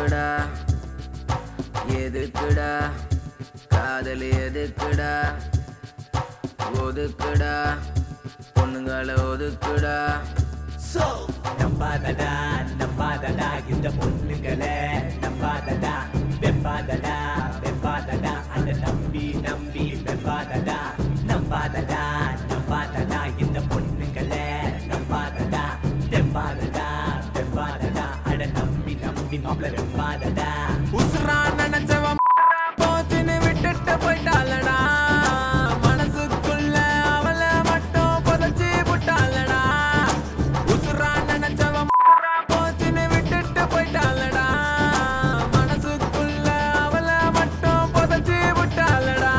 ஒதுக்குடா எதுக்குடா காதல் எதுக்குடா ஒதுக்குடா பொண்ணுங்களை ஒதுக்குடா நம்பாதடா நம்பாதடா இந்த பொண்ணுங்களே நம்பாதடா வெப்பாதடா வெப்பாதடா அத நம்பி நம்பி வெப்பாதடா நம்பாதடா நம்பாதடா இந்த பொண்ணுங்களே நம்பாதடா வெப்பாதடா வெப்பாதடா அட நம்பி நம்பி மாப்பிள வெப்பாதடா உசுரா நினைச்சவன் போச்சுன்னு விட்டுட்டு போயிட்டாளடா மனசுக்குள்ள அவளை மட்டும் புதைச்சி விட்டாளடா உசுரா நினைச்சவன் போச்சுன்னு விட்டுட்டு போயிட்டாளடா மனசுக்குள்ள அவளை மட்டும் புதைச்சி விட்டாளடா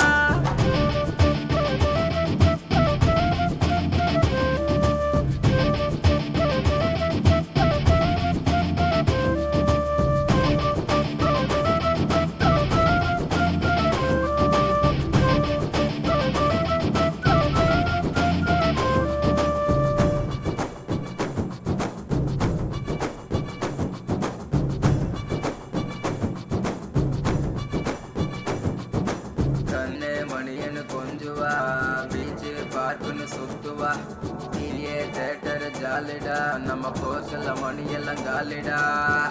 கண்ணே மணியன்னு கொஞ்சுவா பீச்சு பார்க்குன்னு சுத்துவா டிஏ தேட்டர் ஜாலிடா நம்ம கோசல்ல மணியெல்லாம் காலிடா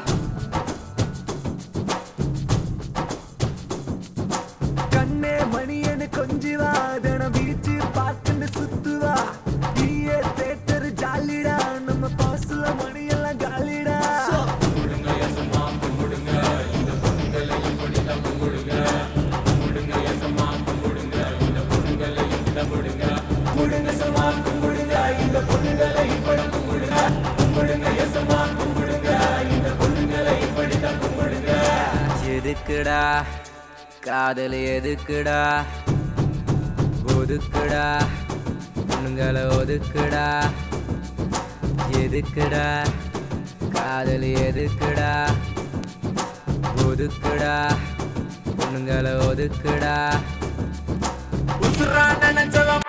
கண்ணே மணியனு கொஞ்சுவா தினம் பீச்சு பார்த்துன்னு சுத்துவா நீயே தேட்டர் ஜாலிடா நம்ம பாசுல மணியெல்லாம் காலிடா எதுக்குடா காதல் எதுக்குடா ஒதுக்குடா பொண்ணுங்களை ஒதுக்குடா எதுக்குடா காதல் எதுக்குடா ஒதுக்குடா பொண்ணுங்களை ஒதுக்குடா உசுரா நினைச்சவன்